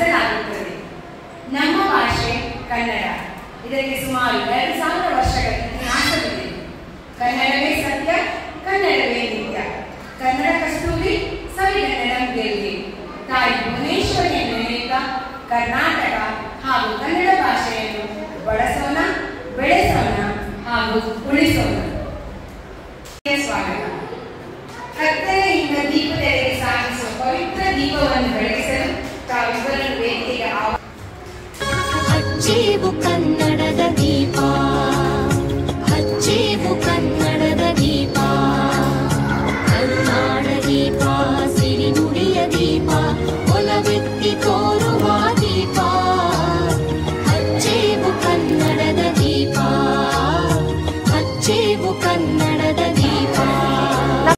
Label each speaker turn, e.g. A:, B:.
A: ಆಚರಿಸಲಾಗುತ್ತದೆ ನಮ್ಮ ಭಾಷೆ ಕನ್ನಡ ಇದಕ್ಕೆ ಸುಮಾರು ಎರಡು ಸಾವಿರ ವರ್ಷಗಳ ಇತಿಹಾಸವಿದೆ ಕನ್ನಡವೇ ಸತ್ಯ ಕನ್ನಡವೇ ನಿತ್ಯ ಕನ್ನಡ ಕಸ್ತೂರಿ ಸವಿಗನ್ನಡಂ ಗೆಲ್ಲಿ ತಾಯಿ ಭುವನೇಶ್ವರಿಯನ್ನು ನೆನೆಯುತ್ತಾ ಕರ್ನಾಟಕ ಹಾಗೂ ಕನ್ನಡ ಭಾಷೆಯನ್ನು ಬಳಸೋಣ ಬೆಳೆಸೋಣ ಹಾಗೂ ಉಳಿಸೋಣ ಸ್ವಾಗತ ಕತ್ತಲೆಯಿಂದ ದೀಪದೆಡೆಗೆ ಸಾಗಿಸುವ ಪವಿತ್ರ ದೀಪವನ್ನು ಬೆಳಗಿಸಲು ತಾವಿಬ್ಬರನ್ನು ವೇದಿಕೆಗೆ ಆಹ್ವಾನ
B: ಹಚ್ಚೇವು ಕನ್ನಡದ ದೀಪ ಹಚ್ಚೇವು ಕನ್ನಡದ ದೀಪ ಕನ್ನಡ ದೀಪ